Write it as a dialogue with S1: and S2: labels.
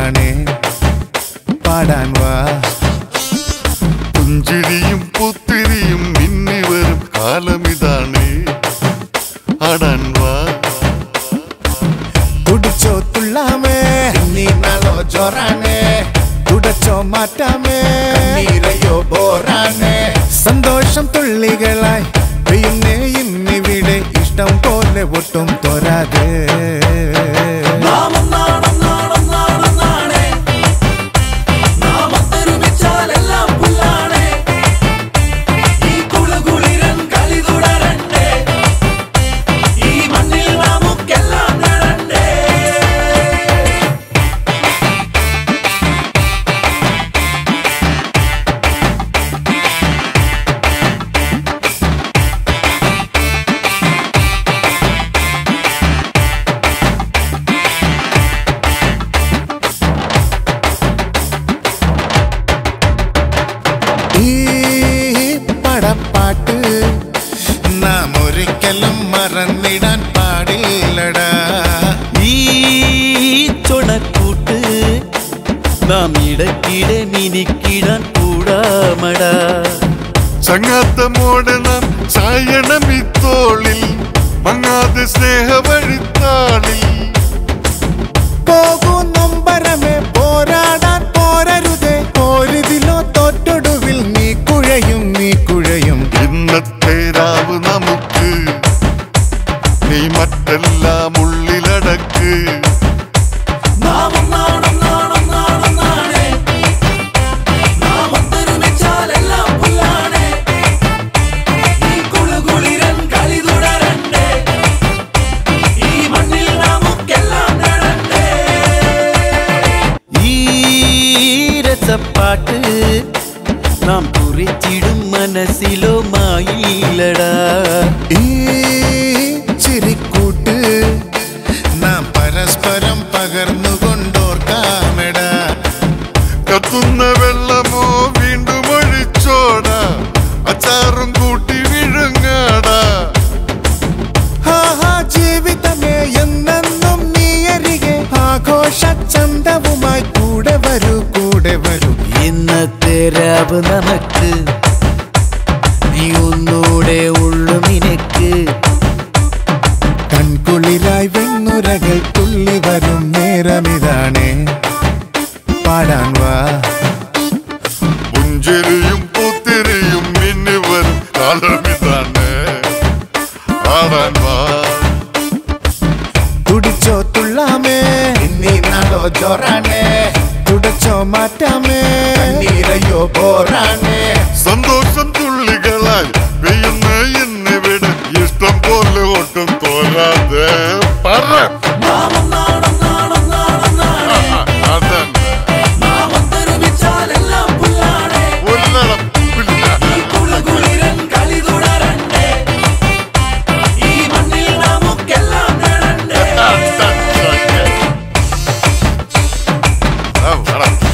S1: ഇതാണേ പാടാൻ വാ
S2: പുഞ്ചിരിയും പുത്തിരിയും മിന്നി വരും കാലമിതാണ് ആടാൻ വാ
S1: തുടിച്ചോ തുള്ളാമേ നീനാളോ ജോറാണേ തുടച്ചോ മാറ്റാമേ നീരയോ ബോറാണേ സന്തോഷം തുള്ളികളായി പെയ്യുന്നേ ഇന്നിവിടെ ഇഷ്ടം പോലെ ഒട്ടും തോരാതെ ഈ പടപ്പാട്ട് നാം ഒരിക്കലും മറന്നിടാൻ പാടില്ലടാ
S3: ഈ ചൊണക്കൂട്ട് നാം ഇടയ്ക്കിടെ മിനിക്കിടാൻ കൂടാമടാ
S2: ചങ്ങാത്തമോടെ നാം ചായണം ഇത്തോളിൽ മങ്ങാതെ സ്നേഹവഴിത്താളിൽ
S1: പോകൂ നൊമ്പരമേ പോരാടാൻ പോരരുതേ പോരിതിലോ തോറ്റൊടുവിൽ നീ കുഴയും നീ കുഴയും
S2: ഇന്നത്തെ രാവ് നമുക്ക് നീ മറ്റെല്ലാം ഉള്ളിലടക്ക്
S3: ഈ രസപ്പാട്ട് നാം കുറിച്ചിടും മനസ്സിലോ മായില്ലടാ
S1: ഈ ചിരിക്കൂട്ട് നാം പരസ്പരം പകർന്നുകൊണ്ടോർക്കാമെടാ
S2: കത്തുന്ന വെള്ളമോ വീണ്ടും ഒഴിച്ചോടാ അച്ചാറും കൂട്ടി വിഴുങ്ങാടാ
S1: ആഹാ ജീവിതമേ എന്നെന്നും നീ അരികെ ആഘോഷ ചന്തവുമായി കൂടെ വരൂ കൂടെ വരൂ
S3: ഇന്നത്തെ രാവ് നമുക്ക് നീ ഒന്നൂടെ ഉള്ളു നിനക്ക്
S1: കൺകുളിരായി വെണ്ണുരകൾ തുള്ളി വരും നേരമിതാണേ പാടാൻ വാ
S2: പുഞ്ചിരിയും പുത്തിരിയും മിന്നി വരും കാലമിതാണ് ആടാൻ വാ
S1: തുടിച്ചോ തുള്ളാമേ നീ നാടോ ജോറാണേ തുടച്ചോ മാറ്റാമേ നീരയോ ബോറാണേ
S2: സന്തോഷം തുള്ളികളായി പെയ്യുന്ന ഇന്നിവിടെ ഇഷ്ടം പോലെ ഒട്ടും തോരാതെ പറ അതന്നെ ഉല്ലടം പുല്ല. ആ, പറ.